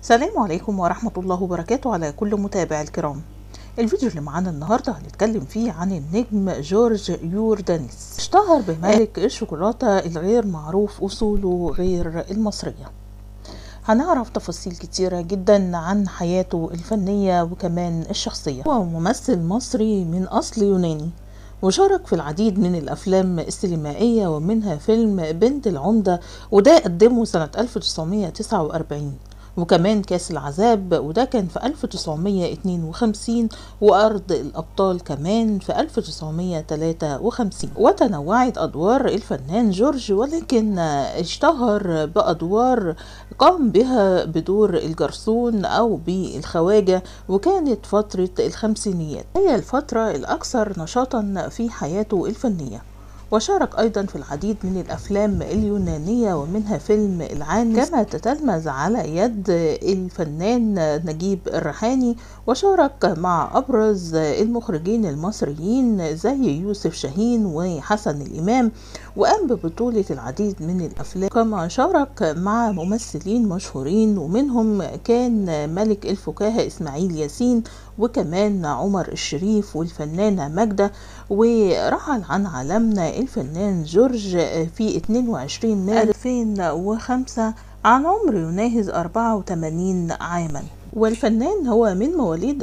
السلام عليكم ورحمة الله وبركاته على كل متابع الكرام الفيديو اللي معانا النهاردة هنتكلم فيه عن النجم جورج يوردانيس اشتهر بملك الشوكولاتة الغير معروف أصوله غير المصرية هنعرف تفاصيل كتيرة جدا عن حياته الفنية وكمان الشخصية هو ممثل مصري من أصل يوناني وشارك في العديد من الأفلام السينمائية ومنها فيلم بنت العمدة وده قدمه سنة 1949 وكمان كاس العذاب وده كان في 1952 وأرض الأبطال كمان في 1953 وتنوعت أدوار الفنان جورج ولكن اشتهر بأدوار قام بها بدور الجرسون أو بالخواجة وكانت فترة الخمسينيات هي الفترة الأكثر نشاطا في حياته الفنية وشارك أيضا في العديد من الأفلام اليونانية ومنها فيلم العانس كما تتلمذ على يد الفنان نجيب الريحاني وشارك مع أبرز المخرجين المصريين زي يوسف شاهين وحسن الإمام وقام ببطولة العديد من الأفلام كما شارك مع ممثلين مشهورين ومنهم كان ملك الفكاهة إسماعيل ياسين وكمان عمر الشريف والفنانة ماجدة ورحل عن عالمنا الفنان جورج في 22 مارس 2005 عن عمر يناهز 84 عاما والفنان هو من مواليد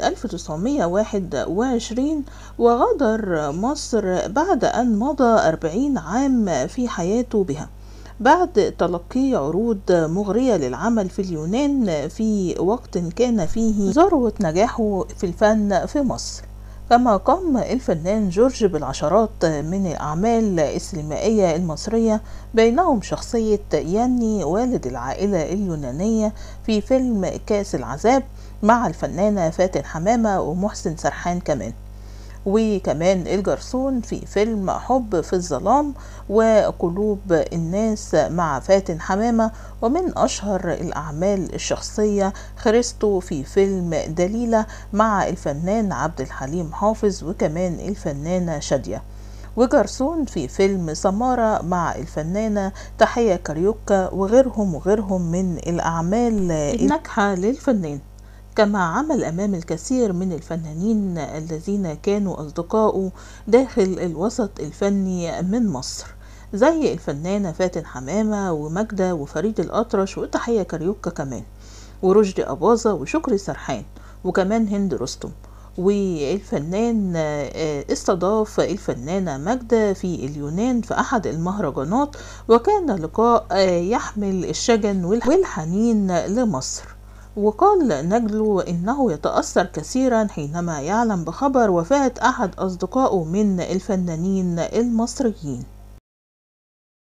1921 وغادر مصر بعد أن مضى 40 عام في حياته بها بعد تلقي عروض مغرية للعمل في اليونان في وقت كان فيه ذروة نجاحه في الفن في مصر كما قام الفنان جورج بالعشرات من الأعمال السينمائية المصرية بينهم شخصية ياني والد العائلة اليونانية في فيلم كاس العذاب مع الفنانة فاتن حمامة ومحسن سرحان كمان وكمان الجرسون في فيلم حب في الظلام وقلوب الناس مع فاتن حمامة ومن أشهر الأعمال الشخصية خريستو في فيلم دليلة مع الفنان عبد الحليم حافظ وكمان الفنانة شادية وجرسون في فيلم سمارة مع الفنانة تحية كاريوكا وغيرهم وغيرهم من الأعمال الناجحة للفنان كما عمل أمام الكثير من الفنانين الذين كانوا أصدقائه داخل الوسط الفني من مصر زي الفنانة فاتن حمامة وماجدة وفريد الأطرش وتحية كاريوكا كمان ورشدي أباظة وشكري سرحان وكمان هند رستم والفنان استضاف الفنانة ماجدة في اليونان في أحد المهرجانات وكان لقاء يحمل الشجن والحنين لمصر وقال نجلو إنه يتأثر كثيرا حينما يعلم بخبر وفاة أحد أصدقائه من الفنانين المصريين